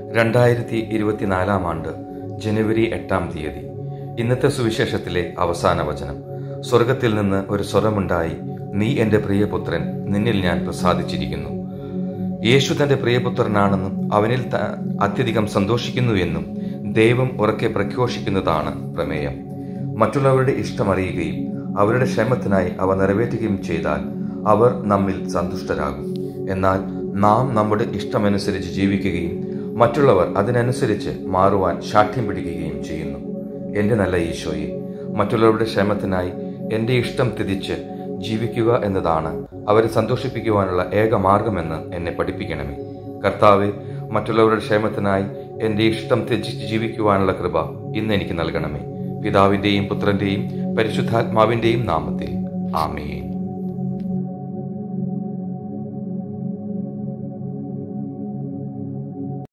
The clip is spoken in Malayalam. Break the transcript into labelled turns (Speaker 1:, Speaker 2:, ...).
Speaker 1: രണ്ടായിരത്തി ഇരുപത്തിനാലാം ആണ്ട് ജനുവരി എട്ടാം തീയതി ഇന്നത്തെ സുവിശേഷത്തിലെ അവസാന വചനം സ്വർഗത്തിൽ നിന്ന് ഒരു സ്വരമുണ്ടായി നീ എന്റെ പ്രിയപുത്രൻ നിന്നിൽ ഞാൻ പ്രസാദിച്ചിരിക്കുന്നു യേശു തന്റെ പ്രിയപുത്രനാണെന്നും അവനിൽ ത- അത്യധികം സന്തോഷിക്കുന്നു എന്നും ദൈവം ഉറക്കെ പ്രഘോഷിക്കുന്നതാണ് പ്രമേയം മറ്റുള്ളവരുടെ ഇഷ്ടമറിയുകയും അവരുടെ ക്ഷേമത്തിനായി അവ നിറവേറ്റുകയും ചെയ്താൽ അവർ നമ്മിൽ സന്തുഷ്ടരാകും എന്നാൽ നാം നമ്മുടെ ഇഷ്ടമനുസരിച്ച് ജീവിക്കുകയും മറ്റുള്ളവർ അതിനനുസരിച്ച് മാറുവാൻ ശാഠ്യം പിടിക്കുകയും ചെയ്യുന്നു എന്റെ നല്ല ഈശോയെ മറ്റുള്ളവരുടെ ക്ഷേമത്തിനായി എന്റെ ഇഷ്ടം തിരിച്ച് ജീവിക്കുക എന്നതാണ് അവരെ സന്തോഷിപ്പിക്കുവാനുള്ള ഏക മാർഗമെന്ന് എന്നെ പഠിപ്പിക്കണമേ കർത്താവെ മറ്റുള്ളവരുടെ ക്ഷേമത്തിനായി എന്റെ ഇഷ്ടം ത്യജിച്ച് ജീവിക്കുവാനുള്ള കൃപ ഇന്ന് എനിക്ക് നൽകണമേ പിതാവിന്റെയും പുത്രന്റെയും പരിശുദ്ധാത്മാവിന്റെയും നാമത്തിൽ ആമേൻ